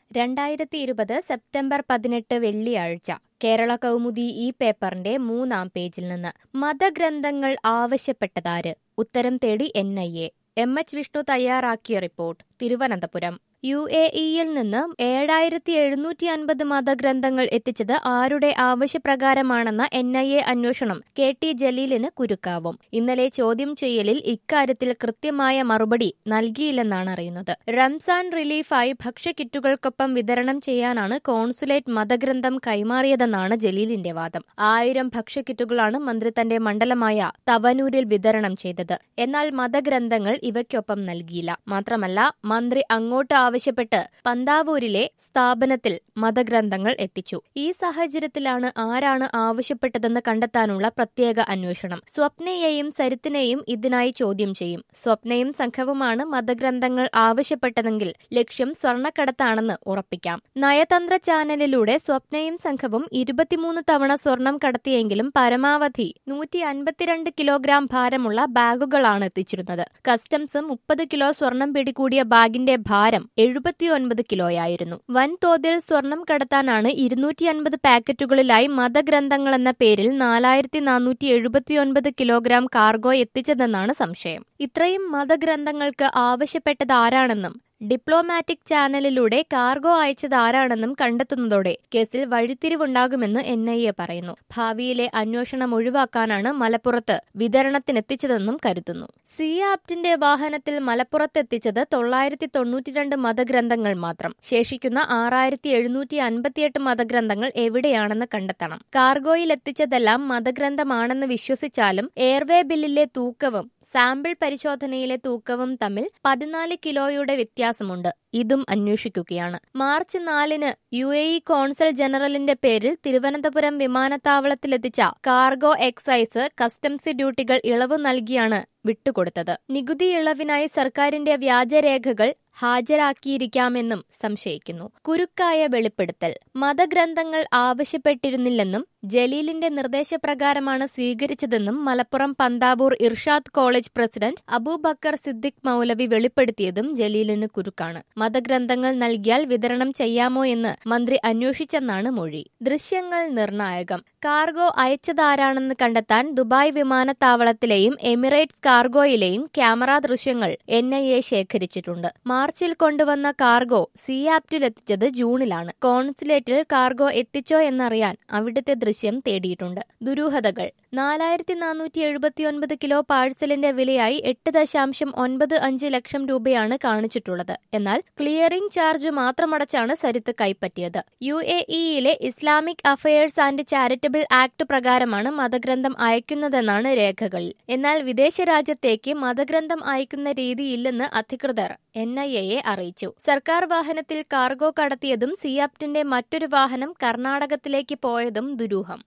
രണ്ടായിരത്തി ഇരുപത് സെപ്റ്റംബർ പതിനെട്ട് വെള്ളിയാഴ്ച കേരള കൗമുദി ഈ പേപ്പറിന്റെ മൂന്നാം പേജിൽ നിന്ന് മതഗ്രന്ഥങ്ങൾ ആവശ്യപ്പെട്ടതാര് ഉത്തരം തേടി N I A M H Vishnu തയ്യാറാക്കിയ റിപ്പോർട്ട് തിരുവനന്തപുരം യു എ ഇയിൽ നിന്ന് ഏഴായിരത്തി എഴുന്നൂറ്റി അൻപത് മതഗ്രന്ഥങ്ങൾ എത്തിച്ചത് ആരുടെ ആവശ്യപ്രകാരമാണെന്ന എൻ ഐ എ അന്വേഷണം കെ ടി ജലീലിന് കുരുക്കാവും ഇന്നലെ ചോദ്യം ചെയ്യലിൽ ഇക്കാര്യത്തിൽ കൃത്യമായ മറുപടി നൽകിയില്ലെന്നാണ് അറിയുന്നത് റംസാൻ റിലീഫായി ഭക്ഷ്യക്കിറ്റുകൾക്കൊപ്പം വിതരണം ചെയ്യാനാണ് കോൺസുലേറ്റ് മതഗ്രന്ഥം കൈമാറിയതെന്നാണ് ജലീലിന്റെ വാദം ആയിരം ഭക്ഷ്യക്കിറ്റുകളാണ് മന്ത്രി തന്റെ മണ്ഡലമായ തവനൂരിൽ വിതരണം ചെയ്തത് എന്നാൽ മതഗ്രന്ഥങ്ങൾ ഇവയ്ക്കൊപ്പം നൽകിയില്ല മാത്രമല്ല മന്ത്രി അങ്ങോട്ട് ആവശ്യപ്പെട്ട് പന്താവൂരിലെ സ്ഥാപനത്തിൽ മതഗ്രന്ഥങ്ങൾ എത്തിച്ചു ഈ സാഹചര്യത്തിലാണ് ആരാണ് ആവശ്യപ്പെട്ടതെന്ന് കണ്ടെത്താനുള്ള പ്രത്യേക അന്വേഷണം സ്വപ്നയെയും സരിത്തിനെയും ഇതിനായി ചോദ്യം ചെയ്യും സ്വപ്നയും സംഘവുമാണ് മതഗ്രന്ഥങ്ങൾ ആവശ്യപ്പെട്ടതെങ്കിൽ ലക്ഷ്യം സ്വർണ്ണക്കടത്താണെന്ന് ഉറപ്പിക്കാം നയതന്ത്ര ചാനലിലൂടെ സ്വപ്നയും സംഘവും ഇരുപത്തിമൂന്ന് തവണ സ്വർണം കടത്തിയെങ്കിലും പരമാവധി നൂറ്റി അൻപത്തിരണ്ട് കിലോഗ്രാം ഭാരമുള്ള ബാഗുകളാണ് എത്തിച്ചിരുന്നത് കസ്റ്റംസ് മുപ്പത് കിലോ സ്വർണം പിടികൂടിയ ബാഗിന്റെ ഭാരം എഴുപത്തിയൊൻപത് കിലോയായിരുന്നു വൻതോതിൽ സ്വർണം കടത്താനാണ് ഇരുന്നൂറ്റി അൻപത് പാക്കറ്റുകളിലായി മതഗ്രന്ഥങ്ങൾ എന്ന പേരിൽ നാലായിരത്തി നാനൂറ്റി എഴുപത്തിയൊൻപത് കിലോഗ്രാം കാർഗോ എത്തിച്ചതെന്നാണ് സംശയം ഇത്രയും മതഗ്രന്ഥങ്ങൾക്ക് ആവശ്യപ്പെട്ടത് ആരാണെന്നും ഡിപ്ലോമാറ്റിക് ചാനലിലൂടെ കാർഗോ അയച്ചത് ആരാണെന്നും കണ്ടെത്തുന്നതോടെ കേസിൽ വഴിത്തിരിവുണ്ടാകുമെന്ന് എൻ ഐ എ പറയുന്നു ഭാവിയിലെ അന്വേഷണം ഒഴിവാക്കാനാണ് മലപ്പുറത്ത് വിതരണത്തിനെത്തിച്ചതെന്നും കരുതുന്നു സി ആപ്റ്റിന്റെ വാഹനത്തിൽ മലപ്പുറത്തെത്തിച്ചത് തൊള്ളായിരത്തി തൊണ്ണൂറ്റിരണ്ട് മതഗ്രന്ഥങ്ങൾ മാത്രം ശേഷിക്കുന്ന ആറായിരത്തി എഴുന്നൂറ്റി അൻപത്തിയെട്ട് മതഗ്രന്ഥങ്ങൾ എവിടെയാണെന്ന് കണ്ടെത്തണം കാർഗോയിൽ എത്തിച്ചതെല്ലാം മതഗ്രന്ഥമാണെന്ന് വിശ്വസിച്ചാലും എയർവേ ബില്ലിലെ തൂക്കവും സാമ്പിൾ പരിശോധനയിലെ തൂക്കവും തമ്മിൽ പതിനാല് കിലോയുടെ വ്യത്യാസമുണ്ട് ഇതും അന്വേഷിക്കുകയാണ് മാർച്ച് നാലിന് യു എ ഇ കോൺസൽ ജനറലിന്റെ പേരിൽ തിരുവനന്തപുരം വിമാനത്താവളത്തിലെത്തിച്ച കാർഗോ എക്സൈസ് കസ്റ്റംസ് ഡ്യൂട്ടികൾ ഇളവ് നൽകിയാണ് വിട്ടുകൊടുത്തത് നികുതി ഇളവിനായി സർക്കാരിന്റെ വ്യാജരേഖകൾ ഹാജരാക്കിയിരിക്കാമെന്നും സംശയിക്കുന്നു കുരുക്കായ വെളിപ്പെടുത്തൽ മതഗ്രന്ഥങ്ങൾ ആവശ്യപ്പെട്ടിരുന്നില്ലെന്നും ജലീലിന്റെ നിർദ്ദേശപ്രകാരമാണ് സ്വീകരിച്ചതെന്നും മലപ്പുറം പന്താവൂർ ഇർഷാദ് കോളേജ് പ്രസിഡന്റ് അബൂബക്കർ സിദ്ദിഖ് മൗലവി വെളിപ്പെടുത്തിയതും ജലീലിന് കുരുക്കാണ് മതഗ്രന്ഥങ്ങൾ നൽകിയാൽ വിതരണം ചെയ്യാമോ എന്ന് മന്ത്രി അന്വേഷിച്ചെന്നാണ് മൊഴി ദൃശ്യങ്ങൾ നിർണായകം കാർഗോ അയച്ചതാരാണെന്ന് കണ്ടെത്താൻ ദുബായ് വിമാനത്താവളത്തിലെയും എമിറേറ്റ്സ് കാർഗോയിലെയും ക്യാമറ ദൃശ്യങ്ങൾ എൻ ഐ എ ശേഖരിച്ചിട്ടുണ്ട് മാർച്ചിൽ കൊണ്ടുവന്ന കാർഗോ സിയാപ്റ്റിലെത്തിച്ചത് ജൂണിലാണ് കോൺസുലേറ്റിൽ കാർഗോ എത്തിച്ചോ എന്നറിയാൻ അവിടുത്തെ ദൃശ്യം തേടിയിട്ടുണ്ട് ദുരൂഹതകൾ നാലായിരത്തി നാനൂറ്റി എഴുപത്തിയൊൻപത് കിലോ പാഴ്സലിന്റെ വിലയായി എട്ട് ദശാംശം ഒൻപത് അഞ്ച് ലക്ഷം രൂപയാണ് കാണിച്ചിട്ടുള്ളത് എന്നാൽ ക്ലിയറിംഗ് ചാർജ് മാത്രമടച്ചാണ് സരിത്ത് കൈപ്പറ്റിയത് യു എ ഇയിലെ Islamic affairs and charitable act പ്രകാരമാണ് മതഗ്രന്ഥം അയക്കുന്നതെന്നാണ് രേഖകളിൽ എന്നാൽ വിദേശ രാജ്യത്തേക്ക് മതഗ്രന്ഥം അയക്കുന്ന രീതിയില്ലെന്ന് അധികൃതർ എൻ ഐ എയെ അറിയിച്ചു സർക്കാർ വാഹനത്തിൽ കാർഗോ കടത്തിയതും സിയാപ്റ്റിന്റെ മറ്റൊരു വാഹനം കർണാടകത്തിലേക്ക് പോയതും ദുരൂഹം